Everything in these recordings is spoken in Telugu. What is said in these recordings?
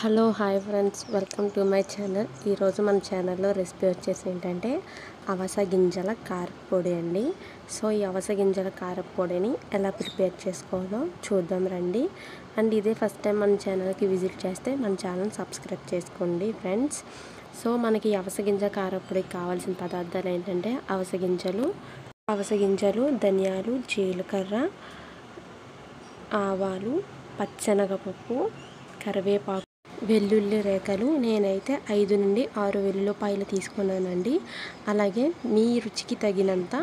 hello hi friends welcome to my channel ఈరోజు మన ఛానల్లో రెసిపీ వచ్చేసి ఏంటంటే అవస గింజల కారపొడి అండి సో ఈ అవస గింజల కారపొడిని ఎలా ప్రిపేర్ చేసుకోవాలో చూద్దాం రండి అండ్ ఇదే ఫస్ట్ టైం మన ఛానల్కి విజిట్ చేస్తే మన ఛానల్ సబ్స్క్రైబ్ చేసుకోండి ఫ్రెండ్స్ సో మనకి ఈ అవస గింజ కారపొడికి కావాల్సిన పదార్థాలు ఏంటంటే అవస గింజలు అవస గింజలు ధనియాలు జీలకర్ర ఆవాలు పచ్చెనగపప్పు కరివేపాకు వెల్లుల్లి రేఖలు నేనైతే ఐదు నుండి ఆరు వెల్లుల్లిపాయలు తీసుకున్నానండి అలాగే మీ రుచికి తగినంత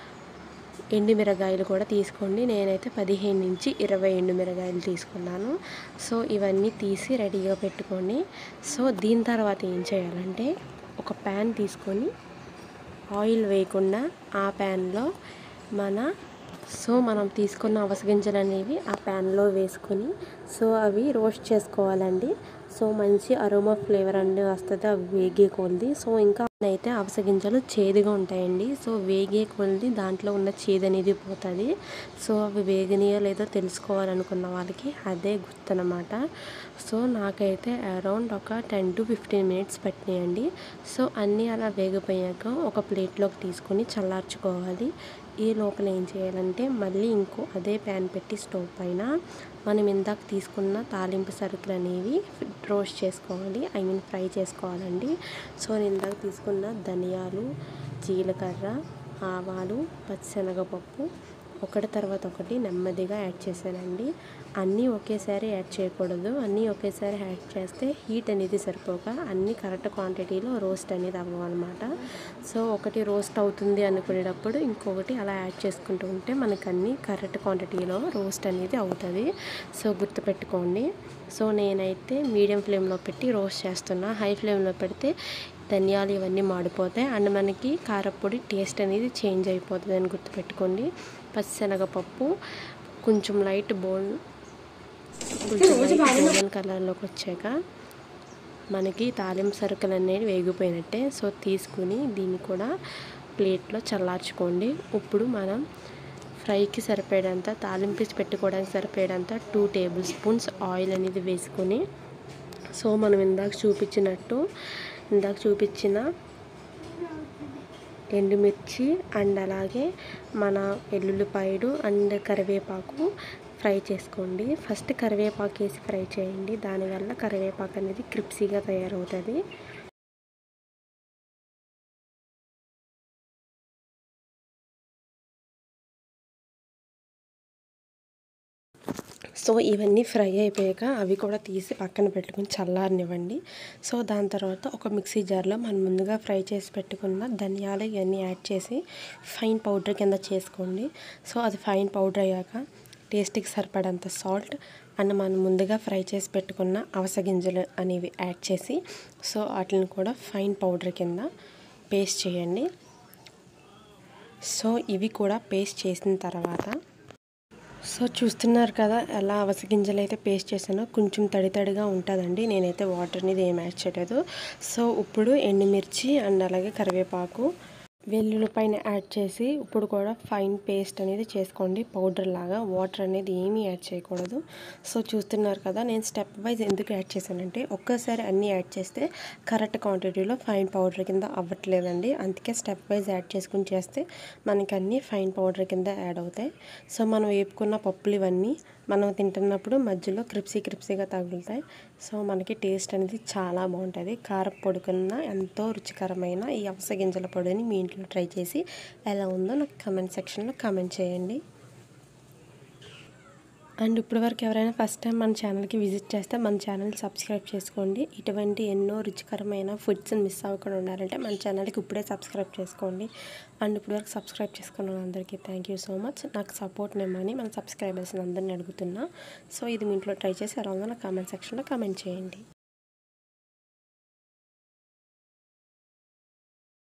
ఎండుమిరగాయలు కూడా తీసుకోండి నేనైతే పదిహేను నుంచి ఇరవై ఎండుమిరగాయలు తీసుకున్నాను సో ఇవన్నీ తీసి రెడీగా పెట్టుకోండి సో దీని తర్వాత ఏం చేయాలంటే ఒక ప్యాన్ తీసుకొని ఆయిల్ వేయకుండా ఆ ప్యాన్లో మన సో మనం తీసుకున్న అవసగింజలు అనేవి ఆ ప్యాన్లో వేసుకొని సో అవి రోస్ట్ చేసుకోవాలండి సో మంచి అరోమా ఫ్లేవర్ అనేది వస్తుంది అవి వేగే కొలిది సో ఇంకా అయితే అవసగింజలు చేదుగా ఉంటాయండి సో వేగే కొలిది దాంట్లో ఉన్న చేదు అనేది పోతుంది సో అవి వేగనీయో లేదో తెలుసుకోవాలనుకున్న వాళ్ళకి అదే గుర్తనమాట సో నాకైతే అరౌండ్ ఒక టెన్ టు ఫిఫ్టీన్ మినిట్స్ పట్టినాయండి సో అన్నీ అలా వేగిపోయాక ఒక ప్లేట్లోకి తీసుకొని చల్లార్చుకోవాలి ఈ లోపల ఏం చేయాలంటే మళ్ళీ ఇంకో అదే ప్యాన్ పెట్టి స్టవ్ పైన మనం ఇందాక తీసుకున్న తాలింపు సరుకులు అనేవి రోస్ట్ చేసుకోవాలి ఐ మీన్ ఫ్రై చేసుకోవాలండి సో నేను ఇందాక తీసుకున్న ధనియాలు జీలకర్ర ఆవాలు పచ్చిశనగపప్పు ఒకటి తర్వాత ఒకటి నెమ్మదిగా యాడ్ చేశానండి అన్నీ ఒకేసారి యాడ్ చేయకూడదు అన్నీ ఒకేసారి యాడ్ చేస్తే హీట్ అనేది సరిపోక అన్నీ కరెక్ట్ క్వాంటిటీలో రోస్ట్ అనేది అవ్వనమాట సో ఒకటి రోస్ట్ అవుతుంది అనుకునేటప్పుడు ఇంకొకటి అలా యాడ్ చేసుకుంటూ ఉంటే మనకు అన్నీ కరెక్ట్ క్వాంటిటీలో రోస్ట్ అనేది అవుతుంది సో గుర్తుపెట్టుకోండి సో నేనైతే మీడియం ఫ్లేమ్లో పెట్టి రోస్ట్ చేస్తున్నా హై ఫ్లేమ్లో పెడితే ధనియాలు ఇవన్నీ మాడిపోతాయి అండ్ మనకి కారపొడి టేస్ట్ అనేది చేంజ్ అయిపోతుంది అని గుర్తుపెట్టుకోండి పచ్చిశనగపప్పు కొంచెం లైట్ బోన్ కొంచెం గోల్డెన్ కలర్లోకి వచ్చాక మనకి తాలింపు సరుకులు అనేవి వేగిపోయినట్టే సో తీసుకుని దీన్ని కూడా ప్లేట్లో చల్లార్చుకోండి ఇప్పుడు మనం ఫ్రైకి సరిపోయేంత తాలింపు పెట్టుకోవడానికి సరిపోయేంత టూ టేబుల్ స్పూన్స్ ఆయిల్ అనేది వేసుకొని సో మనం ఇందాక చూపించినట్టు ఇందాక చూపించిన ఎండుమిర్చి అండ్ అలాగే మన వెల్లుల్లిపాయలు అండ్ కరివేపాకు ఫ్రై చేసుకోండి ఫస్ట్ కరివేపాకు వేసి ఫ్రై చేయండి దానివల్ల కరివేపాకు అనేది క్రిప్సీగా తయారవుతుంది సో ఇవన్నీ ఫ్రై అయిపోయాక అవి కూడా తీసి పక్కన పెట్టుకుని చల్లారనివ్వండి సో దాని తర్వాత ఒక మిక్సీ జార్లో మనం ముందుగా ఫ్రై చేసి పెట్టుకున్న ధనియాలు ఇవన్నీ యాడ్ చేసి ఫైన్ పౌడర్ కింద చేసుకోండి సో అది ఫైన్ పౌడర్ అయ్యాక టేస్ట్కి సరిపడంత సాల్ట్ అండ్ మనం ముందుగా ఫ్రై చేసి పెట్టుకున్న అవస గింజలు అనేవి యాడ్ చేసి సో వాటిని కూడా ఫైన్ పౌడర్ కింద పేస్ట్ చేయండి సో ఇవి కూడా పేస్ట్ చేసిన తర్వాత సో చూస్తున్నారు కదా ఎలా అవస గింజలు అయితే పేస్ట్ చేశానో కొంచెం తడి తడిగా ఉంటుందండి నేనైతే వాటర్ అనేది ఏం యాడ్ చేయలేదు సో ఇప్పుడు ఎండుమిర్చి అండ్ అలాగే కరివేపాకు వెల్లుల్లిపైన యాడ్ చేసి ఇప్పుడు కూడా ఫైన్ పేస్ట్ అనేది చేసుకోండి పౌడర్ లాగా వాటర్ అనేది ఏమీ యాడ్ చేయకూడదు సో చూస్తున్నారు కదా నేను స్టెప్ వైజ్ ఎందుకు యాడ్ చేశానంటే ఒక్కసారి అన్నీ యాడ్ చేస్తే కరెక్ట్ క్వాంటిటీలో ఫైన్ పౌడర్ కింద అవ్వట్లేదండి అందుకే స్టెప్ వైజ్ యాడ్ చేసుకుని చేస్తే మనకి అన్నీ ఫైన్ పౌడర్ కింద యాడ్ అవుతాయి సో మనం వేపుకున్న పప్పులు ఇవన్నీ మనం తింటున్నప్పుడు మధ్యలో క్రిప్సీ క్రిప్సీగా తగులుతాయి సో మనకి టేస్ట్ అనేది చాలా బాగుంటుంది కారం పొడి కన్నా ఎంతో రుచికరమైన ఈ అవస గింజల పొడిని మీ ఇంట్లో ట్రై చేసి ఎలా ఉందో నాకు కమెంట్ సెక్షన్లో కమెంట్ చేయండి అండ్ ఇప్పటివరకు ఎవరైనా ఫస్ట్ టైం మన ఛానల్కి విజిట్ చేస్తే మన ఛానల్ సబ్స్క్రైబ్ చేసుకోండి ఇటువంటి ఎన్నో రుచికరమైన ఫుడ్స్ని మిస్ అవ్వకుండా ఉండాలంటే మన ఛానల్కి ఇప్పుడే సబ్స్క్రైబ్ చేసుకోండి అండ్ ఇప్పటివరకు సబ్స్క్రైబ్ చేసుకున్న అందరికీ థ్యాంక్ యూ సో మచ్ నాకు సపోర్ట్ నిమ్మని మన సబ్స్క్రైబర్స్ని అందరిని అడుగుతున్నా సో ఇది మీ ఇంట్లో ట్రై చేసి ఎలా ఉందో నాకు కామెంట్ సెక్షన్లో కామెంట్ చేయండి